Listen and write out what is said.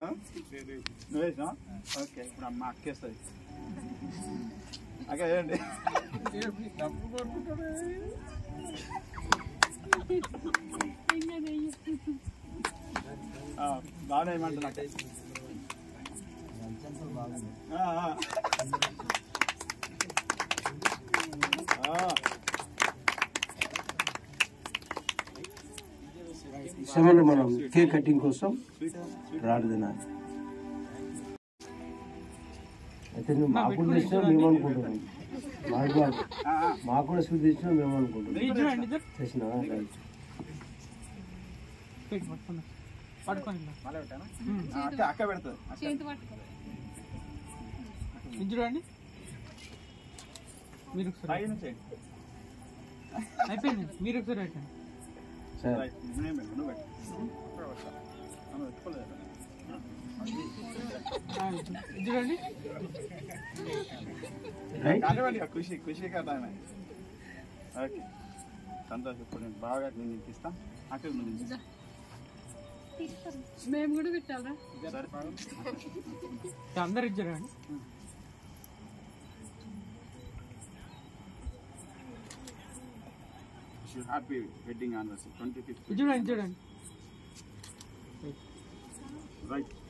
నువ్వు వేసినావా ఓకే ఇప్పుడు అమ్మ అక్కేస్తుంది అక్క వేయండి ఆ, బాగానే వేయమంటున్నా అక్క. ఆ, ఆ. ఆ. సమయంలో మనం కేక్ కటింగ్ కోసం రాడు తినాలి అయితే నువ్వు మాకు కూడా తెచ్చినా మేము అనుకుంటున్నాం మాకు కాదు. ఆ, ఆ. మాకు కూడా స్వీట్ తెచ్చినా మేము అనుకుంటున్నాం ఇద్దరండి ఇద్దరు తెచ్చినా రైట్. పెట్టి పట్టుకున్నా పట్టుకోండి మళ్ళీ పెట్టానా ఆ, అక్క అక్క పెడుతుంది అక్క. చేతి పట్టుకో ఇది చూడండి మీరు ఒకసారి పై నుంచి వేయండి. అయిపోయింది మీరు ఒకసారి పెట్టండి సరే రైట్. నువ్వేం పెట్టు, నువ్వు పెట్టు. అక్కడ పెట్టు. ఆమె పెట్టుకోలేదు కదా. ఆ, ఇది చూడండి రైట్ కానివ్వండి ఇక ఖుషి ఖుషి కదా ఆమె ఓకే సంతోషం ఇప్పుడు నేను బాగా నేను ఇస్తా అక్కడ నువ్వు తిను. మేము కూడా పెట్టాలరా సరే అందరు ఇచ్చారండి happy wedding anniversary twenty fifth ఇది చూడండి ఇది చూడండి రైట్